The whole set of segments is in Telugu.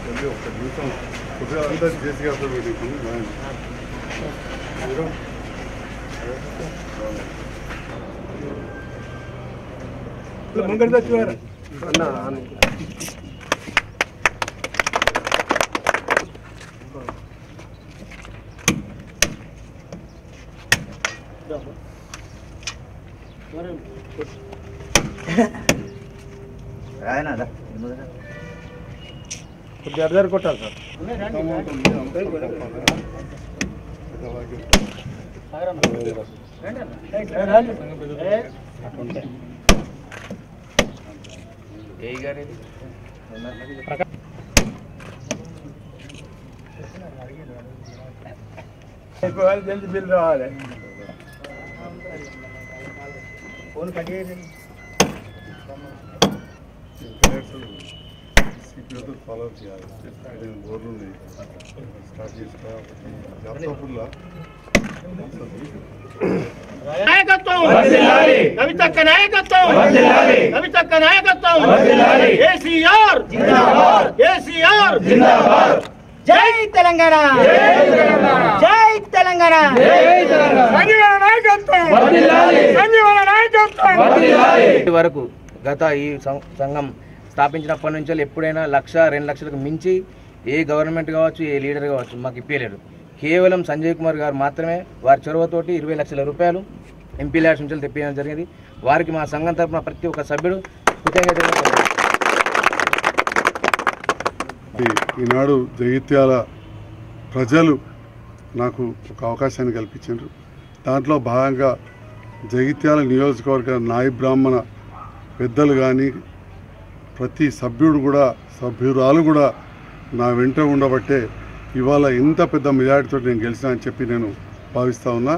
వెళ్ళి ఒక్క నిమిషం కొద్దిగా అంతా చేసి గారితో పెట్టుకుని మీరు ముంగడి తెచ్చివారు కొద్దిగా అర్ధర్ కొట్టాలి సార్ జల్దీ బిల్ రావాలి సిపిఓతో ఫాలో చేయాలి ఐదు బోర్లు ఉన్నాయి స్టార్ట్ చేసుకో ల్యాప్టాప్లో నాయకత్వం కవితక్క నాయకత్వం కవితక్క నాయకత్వం కేసీఆర్ కేసీఆర్ జై తెలంగాణ జై తెలంగాణ సంజీవన నాయకత్వం సంజీవన నాయకత్వం ఇప్పటి వరకు గత ఈ సం- సంఘం స్థాపించినప్పటి నుంచి ఎప్పుడైనా లక్ష రెండు లక్షలకు మించి ఏ గవర్నమెంట్ కావచ్చు ఏ లీడర్ కావచ్చు మాకు ఇప్పలేరు కేవలం సంజయ్ కుమార్ గారు మాత్రమే వారి చొరవతోటి ఇరవై లక్షల రూపాయలు ఎంపీ ల్యాడ్స్ నుంచి తెప్పించడం జరిగింది వారికి మా సంఘం తరపున ప్రతి ఒక్క సభ్యుడు కృతజ్ఞతలు ఈ- ఈనాడు జగిత్యాల ప్రజలు నాకు ఒక అవకాశాన్ని కల్పించారు దాంట్లో భాగంగా జగిత్యాల నియోజకవర్గ నాయ బ్రాహ్మణ పెద్దలు కానీ ప్రతి సభ్యుడు కూడా సభ్యురాలు కూడా నా వెంట ఉండబట్టే ఇవాళ ఇంత పెద్ద మెజార్టీతో నేను గెలిచినా అని చెప్పి నేను భావిస్తూ ఉన్నా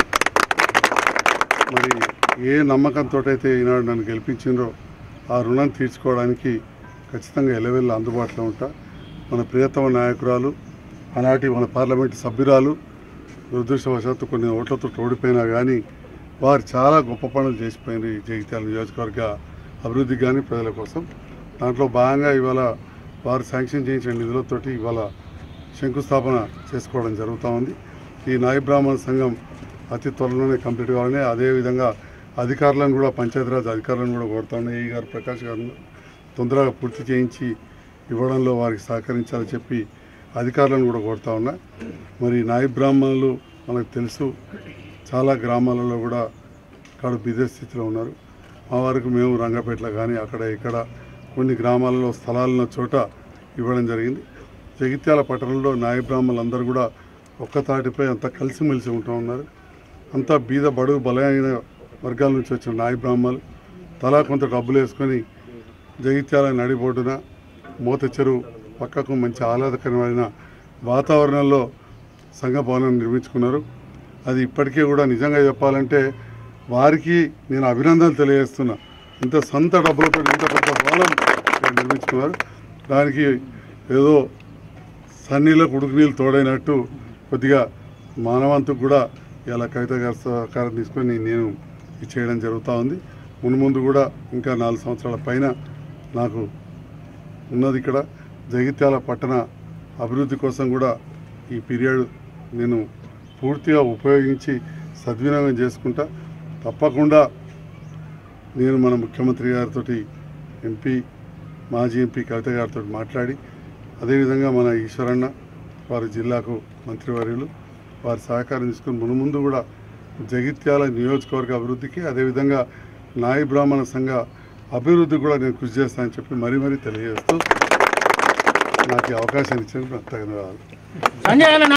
మరి ఏ నమ్మకంతో అయితే ఈనాడు నన్ను గెలిపించిండ్రో ఆ రుణం తీర్చుకోవడానికి ఖచ్చితంగా ఎలవెల్ల అందుబాటులో ఉంటా మన ప్రియతమ నాయకురాలు ఆనాటి మన పార్లమెంటు సభ్యురాలు దురదృష్టవశాత్తు కొన్ని ఓట్లతో ఓడిపోయినా కానీ వారు చాలా గొప్ప పనులు చేసిపోయింది ఈ జగిత్యాల నియోజకవర్గ అభివృద్ధి కానీ ప్రజల కోసం దాంట్లో భాగంగా ఇవాళ వారు శాంక్షన్ చేయించిన నిధులతోటి ఇవాళ శంకుస్థాపన చేసుకోవడం జరుగుతూ ఉంది ఈ నాయ బ్రాహ్మణ సంఘం అతి త్వరలోనే కంప్లీట్ కావాలని అదేవిధంగా అధికారులను కూడా పంచాయతీరాజ్ అధికారులను కూడా కోరుతా ఉన్నాయి ఈ గారు ప్రకాష్ గారు తొందరగా పూర్తి చేయించి ఇవ్వడంలో వారికి సహకరించాలని చెప్పి అధికారులను కూడా కోరుతా ఉన్నా మరి నాయ బ్రాహ్మణులు మనకు తెలుసు చాలా గ్రామాలలో కూడా కాడు బిజీ స్థితిలో ఉన్నారు మా వరకు మేము రంగపేటలో కానీ అక్కడ ఇక్కడ కొన్ని గ్రామాలలో స్థలాలున్న చోట ఇవ్వడం జరిగింది జగిత్యాల పట్టణంలో నాయ బ్రాహ్మణులందరూ కూడా ఒక్క తాటిపై అంతా కలిసిమెలిసి ఉంటూ ఉన్నారు అంతా బీద బడుగు బలమైన వర్గాల నుంచి వచ్చిన నాయ బ్రాహ్మణులు తలా కొంత డబ్బులు వేసుకొని జగిత్యాల నడిబొడ్డున మూత చెరువు పక్కకు మంచి ఆహ్లాదకరమైన వాతావరణంలో సంఘ భవనం నిర్మించుకున్నారు అది ఇప్పటికీ కూడా నిజంగా చెప్పాలంటే వారికి నేను అభినందనలు తెలియజేస్తున్నా ఇంత సొంత డబ్బులతో ఇంత పెద్ద భవనం ఇక్కడ నిర్మించుకున్నారు దానికి ఏదో సన్నీళ్ళకు ఉడుకు నీళ్ళు తోడైనట్టు కొద్దిగా మానవంతుకు కూడా ఇలా కవిత గారి సహకారం తీసుకొని నేను ఇది చేయడం జరుగుతూ ఉంది మును ముందు కూడా ఇంకా నాలుగు సంవత్సరాల పైన నాకు ఉన్నది ఇక్కడ జగిత్యాల పట్టణ అభివృద్ధి కోసం కూడా ఈ పీరియడ్ నేను పూర్తిగా ఉపయోగించి సద్వినియోగం చేసుకుంటా తప్పకుండా నేను మన ముఖ్యమంత్రి గారితో ఎంపీ మాజీ ఎంపీ కవిత గారితో మాట్లాడి అదేవిధంగా మన ఈశ్వరన్న వారి జిల్లాకు మంత్రివర్యులు వారి సహకారం తీసుకుని మునుముందు కూడా జగిత్యాల నియోజకవర్గ అభివృద్ధికి అదేవిధంగా నాయ బ్రాహ్మణ సంఘ అభివృద్ధి కూడా నేను కృషి చేస్తానని చెప్పి మరీ మరీ తెలియజేస్తూ నాకు ఈ అవకాశాన్ని ఇచ్చినందుకు నాకు ధన్యవాదాలు సంజయన